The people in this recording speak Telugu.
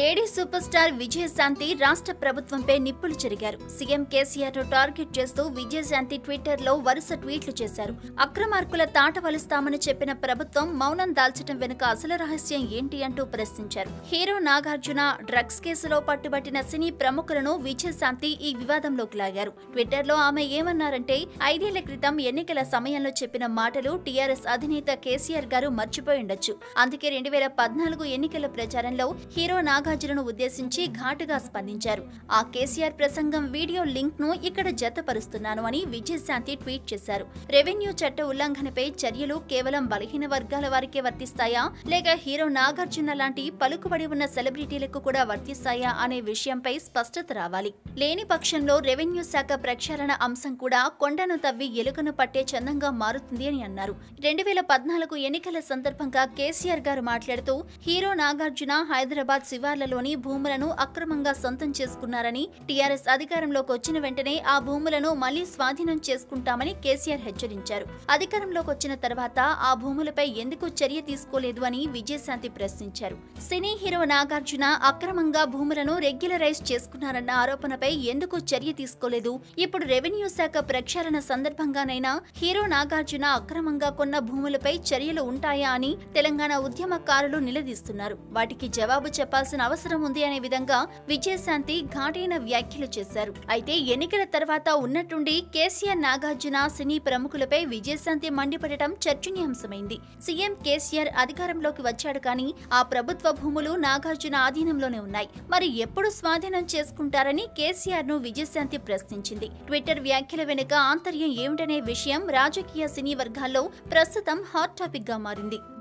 లేడీ సూపర్ స్టార్ విజయశాంతి రాష్ట్ర ప్రభుత్వంపై నిప్పులు చెరిగారు సీఎం కేసీఆర్ ను టార్గెట్ చేస్తూ విజయశాంతి ట్విట్టర్ లో వరుస ట్వీట్లు చేశారు అక్రమార్కుల తాట వలుస్తామని చెప్పిన ప్రభుత్వం మౌనం దాల్చడం వెనుక అసలు రహస్యం ఏంటి అంటూ ప్రశ్నించారు హీరో నాగార్జున డ్రగ్స్ కేసులో పట్టుబట్టిన సినీ ప్రముఖులను విజయశాంతి ఈ వివాదంలోకి లాగారు ట్విట్టర్ లో ఆమె ఏమన్నారంటే ఐదేళ్ల క్రితం ఎన్నికల సమయంలో చెప్పిన మాటలు టీఆర్ఎస్ అధినేత కేసీఆర్ గారు మర్చిపోయి ఉండొచ్చు అందుకే రెండు వేల పద్నాలుగు ఎన్నికల ప్రచారంలో హీరో నాగార్జునను ఉద్దేశించి ఘాటుగా స్పందించారు ఆ కేసీఆర్ ప్రసంగం వీడియో లింక్ ను ఇక్కడ జతపరుస్తున్నాను అని విజయశాంతి ట్వీట్ చేశారు రెవెన్యూ చట్ట ఉల్లంఘనపై చర్యలు కేవలం బలహీన వర్గాల వారికే వర్తిస్తాయా లేక హీరో నాగార్జున లాంటి పలుకుబడి ఉన్న సెలబ్రిటీలకు కూడా వర్తిస్తాయా అనే విషయంపై స్పష్టత రావాలి లేని పక్షంలో రెవెన్యూ శాఖ ప్రక్షాళన అంశం కూడా కొండను తవ్వి ఎలుకను పట్టే చందంగా మారుతుంది అని అన్నారు రెండు వేల పద్నాలుగు ఎన్నికల సందర్భంగా కేసీఆర్ గారు మాట్లాడుతూ హీరో నాగార్జున హైదరాబాద్ శివార్లలోని భూములను అక్రమంగా సొంతం చేసుకున్నారని టీఆర్ఎస్ అధికారంలోకి వచ్చిన వెంటనే ఆ భూములను మళ్లీ స్వాధీనం చేసుకుంటామని కేసీఆర్ హెచ్చరించారు అధికారంలోకి వచ్చిన తర్వాత ఆ భూములపై ఎందుకు చర్య తీసుకోలేదు అని విజయశాంతి ప్రశ్నించారు సినీ హీరో నాగార్జున అక్రమంగా భూములను రెగ్యులరైజ్ చేసుకున్నారన్న ఆరోపణపై ఎందుకు చర్య తీసుకోలేదు ఇప్పుడు రెవెన్యూ శాఖ ప్రక్షాళన సందర్భంగానైనా హీరో నాగార్జున అక్రమంగా కొన్న భూములపై చర్యలు ఉంటాయా అని తెలంగాణ ఉద్యమకారులు నిలదీస్తున్నారు వాటికి జవాబు చెప్పాల్సిన అవసరం ఉంది అనే విధంగా విజయశాంతి ఘాటైన వ్యాఖ్యలు చేశారు అయితే ఎన్నికల తర్వాత ఉన్నట్టుండి కేసీఆర్ నాగార్జున సినీ ప్రముఖులపై విజయశాంతి మండిపడటం చర్చనీయాంశమైంది సీఎం కేసీఆర్ అధికారంలోకి వచ్చాడు కానీ ఆ ప్రభుత్వ భూములు నాగార్జున ఆధీనంలోనే ఉన్నాయి మరి ఎప్పుడు స్వాధీనం చేసుకుంటారని కేసీఆర్ ను విజయశాంతి ప్రశ్నించింది ట్విట్టర్ వ్యాఖ్యల వెనుక ఆంతర్యం ఏమిటనే విషయం రాజకీయ సినీ వర్గాల్లో ప్రస్తుతం హాట్ టాపిక్ గా మారింది